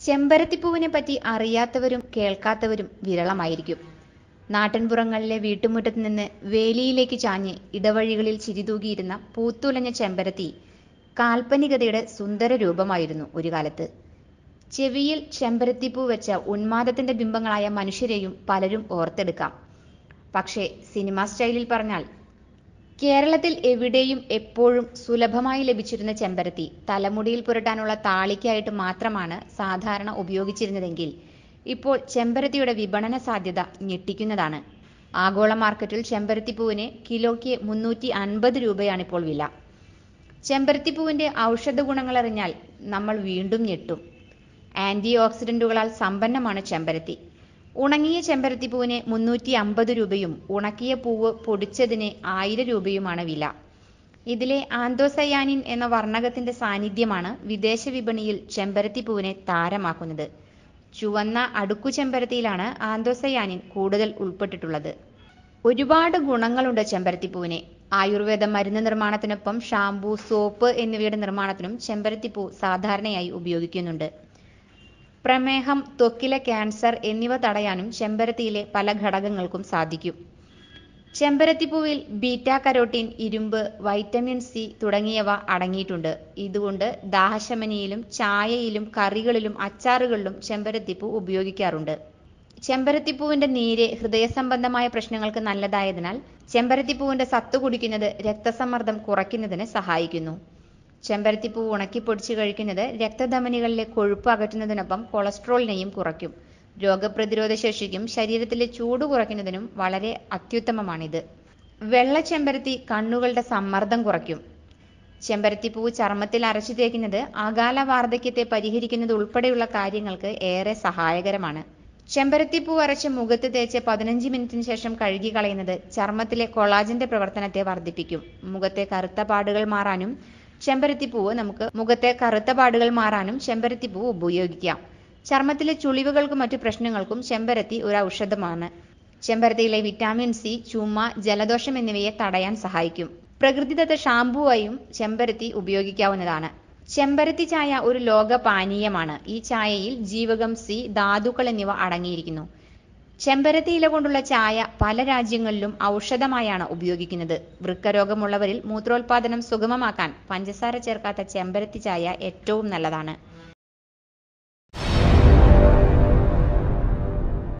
ചെമ്പരത്തിപ്പൂവിനെ പറ്റി അറിയാത്തവരും കേൾക്കാത്തവരും വിരളമായിരിക്കും നാട്ടിൻപുറങ്ങളിലെ വീട്ടുമുറ്റത്ത് നിന്ന് വേലിയിലേക്ക് ചാഞ്ഞ് ഇടവഴികളിൽ ചിരിതൂകിയിരുന്ന പൂത്തുലഞ്ഞ ചെമ്പരത്തി കാൽപ്പനികതയുടെ സുന്ദര രൂപമായിരുന്നു ഒരു കാലത്ത് ചെവിയിൽ ചെമ്പരത്തിപ്പൂ വെച്ച ഉന്മാദത്തിന്റെ ബിംബങ്ങളായ മനുഷ്യരെയും പലരും ഓർത്തെടുക്കാം പക്ഷേ സിനിമാ സ്റ്റൈലിൽ പറഞ്ഞാൽ കേരളത്തിൽ എവിടെയും എപ്പോഴും സുലഭമായി ലഭിച്ചിരുന്ന ചെമ്പരത്തി തലമുടിയിൽ പുരട്ടാനുള്ള താളിക്കായിട്ട് മാത്രമാണ് സാധാരണ ഉപയോഗിച്ചിരുന്നതെങ്കിൽ ഇപ്പോൾ ചെമ്പരത്തിയുടെ വിപണന സാധ്യത ഞെട്ടിക്കുന്നതാണ് ആഗോള മാർക്കറ്റിൽ ചെമ്പരത്തിപ്പൂവിന് കിലോയ്ക്ക് മുന്നൂറ്റി അൻപത് രൂപയാണിപ്പോൾ വില ചെമ്പരത്തിപ്പൂവിന്റെ ഔഷധ ഗുണങ്ങൾ അറിഞ്ഞാൽ നമ്മൾ വീണ്ടും ഞെട്ടും ആന്റി ഓക്സിഡന്റുകളാൽ സമ്പന്നമാണ് ചെമ്പരത്തി ഉണങ്ങിയ ചെമ്പരത്തിപ്പൂവിന് മുന്നൂറ്റി അമ്പത് രൂപയും ഉണക്കിയ പൂവ് പൊടിച്ചതിന് ആയിരം രൂപയുമാണ് വില ഇതിലെ ആന്തോസയാനിൻ എന്ന വർണ്ണകത്തിന്റെ സാന്നിധ്യമാണ് വിദേശ വിപണിയിൽ ചെമ്പരത്തിപ്പൂവിനെ താരമാക്കുന്നത് ചുവന്ന അടുക്കു ചെമ്പരത്തിയിലാണ് ആന്തോസയാനിൻ കൂടുതൽ ഉൾപ്പെട്ടിട്ടുള്ളത് ഒരുപാട് ഗുണങ്ങളുണ്ട് ചെമ്പരത്തിപ്പൂവിന് ആയുർവേദ മരുന്ന് നിർമ്മാണത്തിനൊപ്പം ഷാംപൂ സോപ്പ് എന്നിവയുടെ നിർമ്മാണത്തിനും ചെമ്പരത്തിപ്പൂ സാധാരണയായി ഉപയോഗിക്കുന്നുണ്ട് പ്രമേഹം ത്വക്കിലെ ക്യാൻസർ എന്നിവ തടയാനും ചെമ്പരത്തിയിലെ പല ഘടകങ്ങൾക്കും സാധിക്കും ചെമ്പരത്തിപ്പൂവിൽ ബീറ്റ കരോട്ടീൻ ഇരുമ്പ് വൈറ്റമിൻ സി തുടങ്ങിയവ അടങ്ങിയിട്ടുണ്ട് ഇതുകൊണ്ട് ദാഹശമനിയിലും ചായയിലും കറികളിലും അച്ചാറുകളിലും ചെമ്പരത്തിപ്പൂ ഉപയോഗിക്കാറുണ്ട് ചെമ്പരത്തിപ്പൂവിന്റെ നീര് ഹൃദയ സംബന്ധമായ പ്രശ്നങ്ങൾക്ക് നല്ലതായതിനാൽ ചെമ്പരത്തിപ്പൂവിന്റെ സത്ത് കുടിക്കുന്നത് രക്തസമ്മർദ്ദം കുറയ്ക്കുന്നതിന് സഹായിക്കുന്നു ചെമ്പരത്തിപ്പൂ ഉണക്കി പൊടിച്ച് കഴിക്കുന്നത് രക്തധമനികളിലെ കൊഴുപ്പ് അകറ്റുന്നതിനൊപ്പം കൊളസ്ട്രോളിനെയും കുറയ്ക്കും രോഗപ്രതിരോധ ശേഷിക്കും ശരീരത്തിലെ ചൂട് കുറയ്ക്കുന്നതിനും വളരെ അത്യുത്തമമാണിത് വെള്ള ചെമ്പരത്തി കണ്ണുകളുടെ സമ്മർദ്ദം കുറയ്ക്കും ചെമ്പരത്തിപ്പൂ ചർമ്മത്തിൽ അരച്ചു തേക്കുന്നത് അകാല വാർദ്ധക്യത്തെ പരിഹരിക്കുന്നത് ഉൾപ്പെടെയുള്ള കാര്യങ്ങൾക്ക് ഏറെ സഹായകരമാണ് ചെമ്പരത്തിപ്പൂ അരച്ച് മുഖത്ത് തേച്ച് പതിനഞ്ച് മിനിറ്റിന് ശേഷം കഴുകി കളയുന്നത് ചർമ്മത്തിലെ കൊളാജന്റെ പ്രവർത്തനത്തെ വർദ്ധിപ്പിക്കും മുഖത്തെ കറുത്ത പാടുകൾ മാറാനും ചെമ്പരത്തിപ്പൂവ് നമുക്ക് മുഖത്തെ കറുത്ത പാടുകൾ മാറാനും ചെമ്പരത്തിപ്പൂവ് ഉപയോഗിക്കാം ചർമ്മത്തിലെ ചുളിവുകൾക്കും മറ്റു പ്രശ്നങ്ങൾക്കും ചെമ്പരത്തി ഒരു ഔഷധമാണ് ചെമ്പരത്തിയിലെ വിറ്റാമിൻ സി ചുമ ജലദോഷം എന്നിവയെ തടയാൻ സഹായിക്കും പ്രകൃതിദത്ത ഷാംപൂവായും ചെമ്പരത്തി ഉപയോഗിക്കാവുന്നതാണ് ചെമ്പരത്തി ചായ ഒരു ലോക പാനീയമാണ് ഈ ചായയിൽ ജീവകം സി ധാതുക്കൾ എന്നിവ അടങ്ങിയിരിക്കുന്നു ചെമ്പരത്തി ഇല കൊണ്ടുള്ള ചായ പല രാജ്യങ്ങളിലും ഔഷധമായാണ് ഉപയോഗിക്കുന്നത് വൃക്കരോഗമുള്ളവരിൽ മൂത്രോത്പാദനം സുഗമമാക്കാൻ പഞ്ചസാര ചേർക്കാത്ത ചെമ്പരത്തി ചായ ഏറ്റവും നല്ലതാണ്